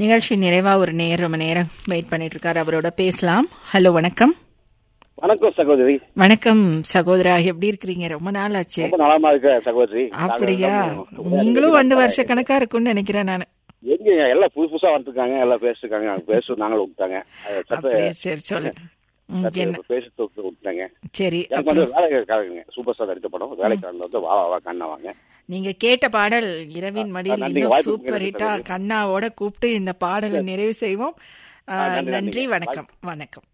நிகழ்ச்சி நிறைவா ஒரு நேரம் ரொம்ப நேரம் வெயிட் பண்ணிட்டு இருக்காரு அவரோட பேசலாம் ஹலோ வணக்கம் வணக்கம் சகோதரி வணக்கம் சகோதரா எப்படி இருக்கிறீங்க ரொம்ப நாள் ஆச்சு ரொம்ப நலமா இருக்க சகோதரி அப்படியா நாங்க நீங்களும் வந்து வருஷ கணக்கா இருக்கும்னு நினைக்கிறேன் நான் எங்க எல்லாம் புதுசு புதுசா வந்துருக்காங்க எல்லாம் பேசிருக்காங்க அவங்க பேச நாங்களும் விட்டாங்க அது சத்த அப்படியே சரி சொல்லுங்க ம், சத்த என்ன பேசி தொட்டு விட்டாங்க சரி எனக்கு வந்து வேலைக்காரங்க சூப்பர் ஸ்டார் எடுத்த படம் வேலைக்காரங்க வந்து வா வா, வா கண்ணா வாங்க நீங்க கேட்ட பாடல் இரவின் மடியில் நன்றி, இன்னும் வாய்ப்புக்கு சூப்பர் நன்றி, ஹிட்டா சகோதரி. கண்ணாவோட கூப்பிட்டு இந்த பாடலை நிறைவு செய்வோம் ஆ, நன்றி, நன்றி நன்றி. வணக்கம் வணக்கம்